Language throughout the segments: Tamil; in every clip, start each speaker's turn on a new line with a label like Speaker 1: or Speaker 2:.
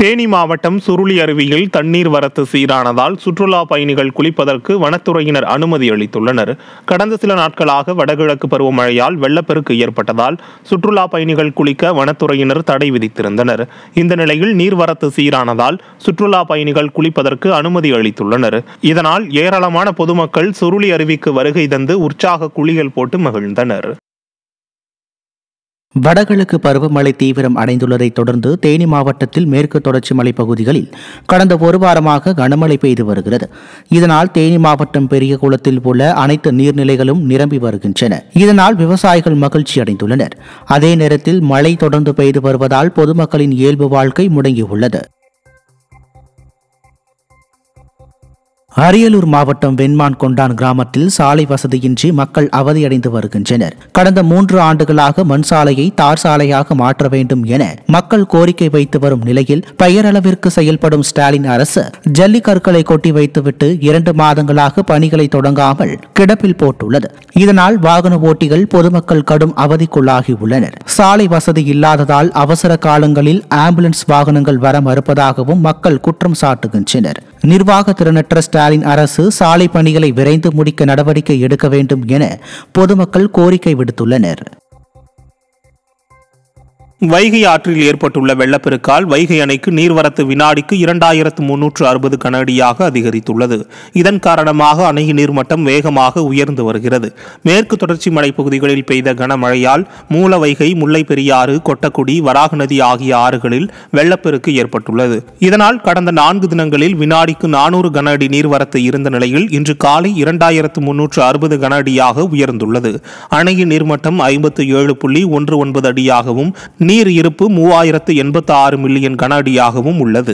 Speaker 1: தேனி மாவட்டம் சுருளி அருவியில் தண்ணீர் வரத்து சீரானதால் சுற்றுலா பயணிகள் குளிப்பதற்கு வனத்துறையினர் அனுமதி அளித்துள்ளனர் கடந்த சில நாட்களாக வடகிழக்கு பருவமழையால் வெள்ளப்பெருக்கு ஏற்பட்டதால் சுற்றுலா பயணிகள் குளிக்க வனத்துறையினர் தடை விதித்திருந்தனர் இந்த நிலையில் நீர்வரத்து சீரானதால் சுற்றுலா பயணிகள் குளிப்பதற்கு அனுமதி அளித்துள்ளனர் இதனால் ஏராளமான பொதுமக்கள் சுருளி அருவிக்கு வருகை தந்து உற்சாக குளியல் போட்டு மகிழ்ந்தனர்
Speaker 2: வடகிழக்கு பருவமழை தீவிரம் அடைந்துள்ளதைத் தொடர்ந்து தேனி மாவட்டத்தில் மேற்கு தொடர்ச்சி மலைப் பகுதிகளில் கடந்த ஒரு வாரமாக கனமழை பெய்து வருகிறது இதனால் தேனி மாவட்டம் பெரிய குளத்தில் உள்ள அனைத்து நீர்நிலைகளும் நிரம்பி வருகின்றன இதனால் விவசாயிகள் மகிழ்ச்சி அடைந்துள்ளனர் அதே நேரத்தில் மழை தொடர்ந்து பெய்து வருவதால் பொதுமக்களின் இயல்பு வாழ்க்கை முடங்கியுள்ளது அரியலூர் மாவட்டம் வெண்மான் கொண்டான் கிராமத்தில் சாலை வசதியின்றி மக்கள் அவதியடைந்து வருகின்றனர் கடந்த மூன்று ஆண்டுகளாக மண் சாலையை தார் சாலையாக மாற்ற வேண்டும் என மக்கள் கோரிக்கை வைத்து வரும் நிலையில் பெயரளவிற்கு செயல்படும் ஸ்டாலின் அரசு ஜல்லிக்கற்களை கொட்டி வைத்துவிட்டு இரண்டு மாதங்களாக பணிகளை தொடங்காமல் கிடப்பில் போட்டுள்ளது இதனால் வாகன ஓட்டிகள் பொதுமக்கள் கடும் அவதிக்குள்ளாகி உள்ளனர் சாலை வசதி இல்லாததால் அவசர காலங்களில் ஆம்புலன்ஸ் வாகனங்கள் வர மறுப்பதாகவும் மக்கள் குற்றம் சாட்டுகின்றனர் நிர்வாக திறனற்ற ஸ்டாலின் அரசு சாலை பணிகளை விரைந்து முடிக்க நடவடிக்கை எடுக்க வேண்டும் என பொதுமக்கள் கோரிக்கை விடுத்துள்ளனர்
Speaker 1: வைகை ஆற்றில் ஏற்பட்டுள்ள வெள்ளப்பெருக்கால் வைகை அணைக்கு நீர்வரத்து வினாடிக்கு இரண்டாயிரத்து முன்னூற்று அறுபது கனஅடியாக அதிகரித்துள்ளது இதன் காரணமாக அணையின் நீர்மட்டம் வேகமாக உயர்ந்து வருகிறது மேற்கு தொடர்ச்சி மலைப்பகுதிகளில் பெய்த கனமழையால் மூல வைகை முல்லை பெரியாறு கொட்டக்குடி வராக நதி ஆகிய ஆறுகளில் வெள்ளப்பெருக்கு ஏற்பட்டுள்ளது இதனால் கடந்த நான்கு தினங்களில் வினாடிக்கு நானூறு கன அடி நீர்வரத்து இருந்த நிலையில் இன்று காலை இரண்டாயிரத்து முன்னூற்று அறுபது கன அடியாக உயர்ந்துள்ளது அணையின் நீர்மட்டம் ஐம்பத்து ஏழு புள்ளி ஒன்று ஒன்பது அடியாகவும் நீர் இருப்பு மூவாயிரத்து எண்பத்து ஆறு மில்லியன் கன அடியாகவும் உள்ளது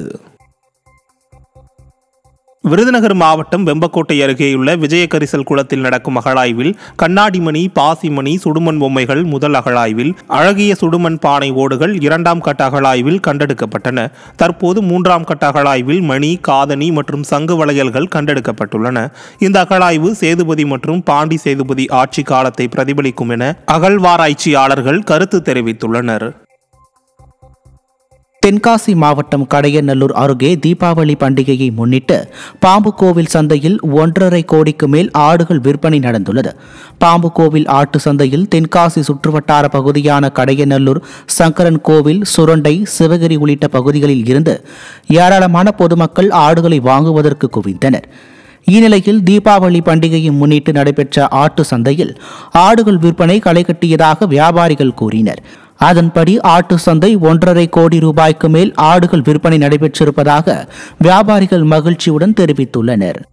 Speaker 1: விருதுநகர் மாவட்டம் வெம்பக்கோட்டை அருகேயுள்ள விஜயகரிசல் குளத்தில் நடக்கும் அகழாய்வில் கண்ணாடிமணி பாசிமணி சுடுமண் பொம்மைகள் முதல் அகழாய்வில் அழகிய சுடுமண் பானை ஓடுகள் இரண்டாம் கட்ட அகழாய்வில் கண்டெடுக்கப்பட்டன தற்போது மூன்றாம் கட்ட அகழாய்வில் மணி காதணி மற்றும் சங்கு வளையல்கள் கண்டெடுக்கப்பட்டுள்ளன இந்த அகழாய்வு சேதுபதி மற்றும் பாண்டி சேதுபதி ஆட்சி காலத்தை பிரதிபலிக்கும் என அகழ்வாராய்ச்சியாளர்கள் கருத்து தெரிவித்துள்ளனர்
Speaker 2: தென்காசி மாவட்டம் கடையநல்லூர் அருகே தீபாவளி பண்டிகையை முன்னிட்டு பாம்பு கோவில் சந்தையில் ஒன்றரை கோடிக்கு மேல் ஆடுகள் விற்பனை நடந்துள்ளது பாம்பு கோவில் ஆட்டு சந்தையில் தென்காசி சுற்றுவட்டார பகுதியான கடையநல்லூர் சங்கரன் கோவில் சுரண்டை சிவகிரி உள்ளிட்ட பகுதிகளில் இருந்து ஏராளமான பொதுமக்கள் ஆடுகளை வாங்குவதற்கு குவிந்தனர் இந்நிலையில் தீபாவளி பண்டிகையை முன்னிட்டு நடைபெற்ற ஆட்டு சந்தையில் ஆடுகள் விற்பனை களை கட்டியதாக வியாபாரிகள் கூறினர் அதன்படி ஆட்டு சந்தை ஒன்றரை கோடி ரூபாய்க்கு மேல் ஆடுகள் விற்பனை நடைபெற்றிருப்பதாக வியாபாரிகள் மகிழ்ச்சியுடன் தெரிவித்துள்ளனர்